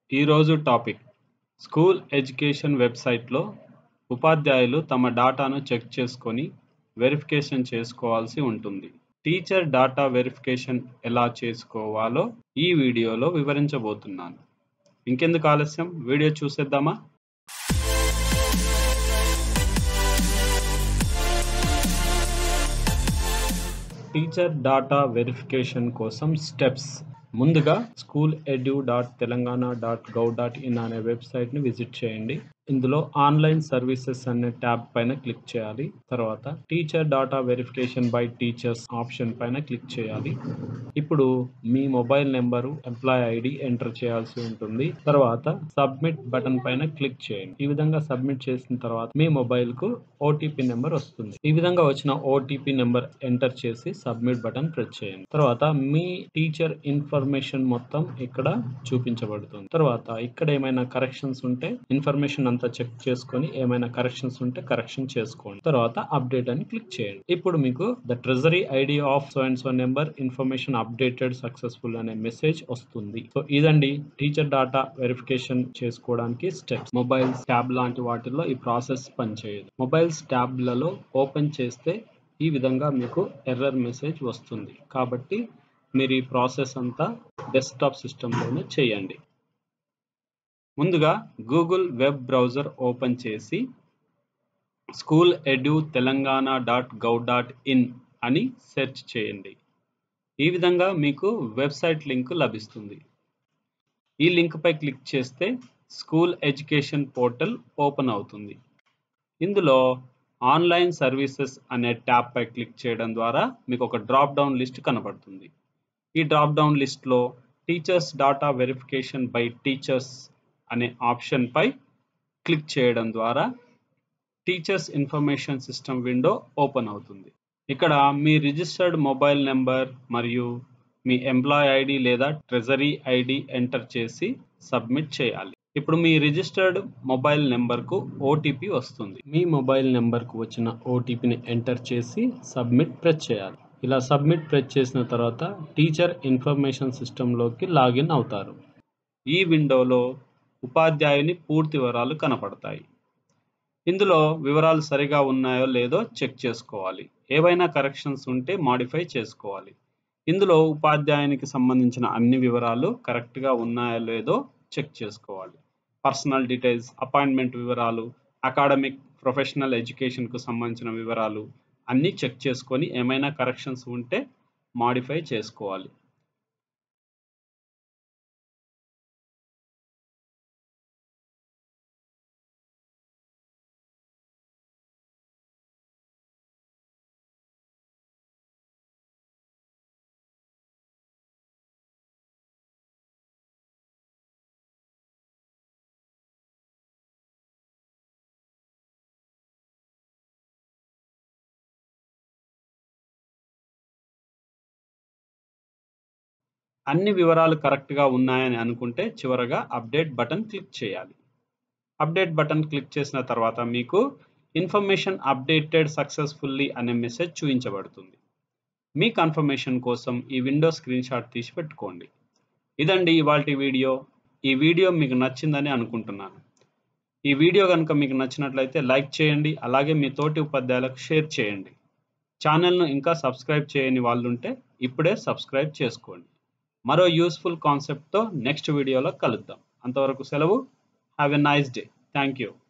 ఈరోజు topic school education వెబ్సైట్లో ఉపాధ్యాయులు తమ డాటాను చెక్ చేసుకొని వెరిఫికేషన్ చేసుకోవాల్సి ఉంటుంది టీచర్ డాటా వెరిఫికేషన్ ఎలా చేసుకోవాలో ఈ వీడియోలో వివరించబోతున్నాను ఇంకెందుకు ఆలస్యం వీడియో చూసేద్దామా టీచర్ డాటా వెరిఫికేషన్ కోసం స్టెప్స్ ముందుగా school edu dot Telangana dot gov dot in అనే వెబ్సైట్ని విజిట్ చేయండి ఇందులో ఆన్లైన్ సర్వీసెస్ అనే ట్యాబ్ పైన క్లిక్ చేయాలి తర్వాత teacher data verification by teachers option పైన క్లిక్ చేయాలి ఇప్పుడు మీ mobile number employee ID enter చేయాల్సి ఉంటుంది తర్వాత సబ్మిట్ బటన్ పైన క్లిక్ చేయండి ఈ విధంగా సబ్మిట్ చేసిన తర్వాత మీ మొబైల్ కు ఓటీపీ నెంబర్ వస్తుంది ఈ విధంగా వచ్చిన ఓటీపీ నెంబర్ ఎంటర్ చేసి సబ్మిట్ బటన్ ప్రెస్ చేయండి తర్వాత మీ టీచర్ ఇన్ఫర్మేషన్ మొత్తం ఇక్కడ చూపించబడుతుంది తర్వాత ఇక్కడ ఏమైనా కరెక్షన్స్ ఉంటే ఇన్ఫర్మేషన్ అంతా చెక్ చేసుకొని ఏమైనా కరెక్షన్స్ ఉంటే కరెక్షన్ చేసుకోండి తర్వాత అప్డేట్ అని క్లిక్ చేయండి ఇప్పుడు మీకు the treasury ID of so and so number information updated successful అనే మెసేజ్ వస్తుంది సో ఇదండి టీచర్ డాటా వెరిఫికేషన్ చేసుకోవడానికి స్టెప్స్ మొబైల్స్ ట్యాబ్ లాంటి వాటిల్లో ఈ ప్రాసెస్ పనిచేయదు మొబైల్స్ ట్యాబ్లలో ఓపెన్ చేస్తే ఈ విధంగా మీకు ఎర్రర్ మెసేజ్ వస్తుంది కాబట్టి మీరు ఈ ప్రాసెస్ అంతా డెస్క్టాప్ సిస్టంలోనే చేయండి ముందుగా గూగుల్ వెబ్ బ్రౌజర్ ఓపెన్ చేసి school edu Telangana dot gov dot in అని సెర్చ్ చేయండి ఈ విధంగా మీకు వెబ్సైట్ లింక్ లభిస్తుంది ఈ లింక్పై క్లిక్ చేస్తే స్కూల్ ఎడ్యుకేషన్ పోర్టల్ ఓపెన్ అవుతుంది ఇందులో ఆన్లైన్ సర్వీసెస్ అనే ట్యాబ్ పై క్లిక్ చేయడం ద్వారా మీకు ఒక డ్రాప్ డౌన్ లిస్ట్ కనబడుతుంది ఈ డ్రాప్ డౌన్ లిస్ట్లో teachers data verification by teachers అనే ఆప్షన్ పై క్లిక్ చేయడం ద్వారా teachers information system window open అవుతుంది ఇక్కడ మీ రిజిస్టర్డ్ మొబైల్ నెంబర్ మరియు మీ ఎంప్లాయ్ ఐడి లేదా ట్రెజరీ ఐడి ఎంటర్ చేసి సబ్మిట్ చేయాలి ఇప్పుడు మీ రిజిస్టర్డ్ మొబైల్ నెంబర్కు ఓటీపీ వస్తుంది మీ మొబైల్ నెంబర్కు వచ్చిన ఓటీపీని ఎంటర్ చేసి సబ్మిట్ ప్రెస్ చేయాలి ఇలా సబ్మిట్ ప్రెస్ చేసిన తర్వాత టీచర్ ఇన్ఫర్మేషన్ సిస్టంలోకి లాగిన్ అవుతారు ఈ విండోలో ఉపాధ్యాయుని పూర్తి వివరాలు కనపడతాయి ఇందులో వివరాలు సరిగా ఉన్నాయో లేదో చెక్ చేసుకోవాలి ఏవైనా కరెక్షన్స్ ఉంటే మాడిఫై చేసుకోవాలి ఇందులో ఉపాధ్యాయునికి సంబంధించిన అన్ని వివరాలు కరెక్ట్గా ఉన్నాయో లేదో చెక్ చేసుకోవాలి పర్సనల్ డీటెయిల్స్ అపాయింట్మెంట్ వివరాలు అకాడమిక్ ప్రొఫెషనల్ ఎడ్యుకేషన్కు సంబంధించిన వివరాలు అన్నీ చెక్ చేసుకొని ఏమైనా కరెక్షన్స్ ఉంటే మాడిఫై చేసుకోవాలి అన్ని వివరాలు కరెక్ట్గా ఉన్నాయని అనుకుంటే చివరగా అప్డేట్ బటన్ క్లిక్ చేయాలి అప్డేట్ బటన్ క్లిక్ చేసిన తర్వాత మీకు ఇన్ఫర్మేషన్ అప్డేటెడ్ సక్సెస్ఫుల్లీ అనే మెసేజ్ చూపించబడుతుంది మీ కన్ఫర్మేషన్ కోసం ఈ విండో స్క్రీన్ షాట్ తీసి పెట్టుకోండి ఇదండి ఇవాళ వీడియో ఈ వీడియో మీకు నచ్చిందని అనుకుంటున్నాను ఈ వీడియో కనుక మీకు నచ్చినట్లయితే లైక్ చేయండి అలాగే మీ తోటి ఉపాధ్యాయులకు షేర్ చేయండి ఛానల్ను ఇంకా సబ్స్క్రైబ్ చేయని వాళ్ళు ఉంటే ఇప్పుడే సబ్స్క్రైబ్ చేసుకోండి మరో యూస్ఫుల్ కాన్సెప్ట్తో నెక్స్ట్ వీడియోలో కలుద్దాం అంతవరకు సెలవు have a nice day thank you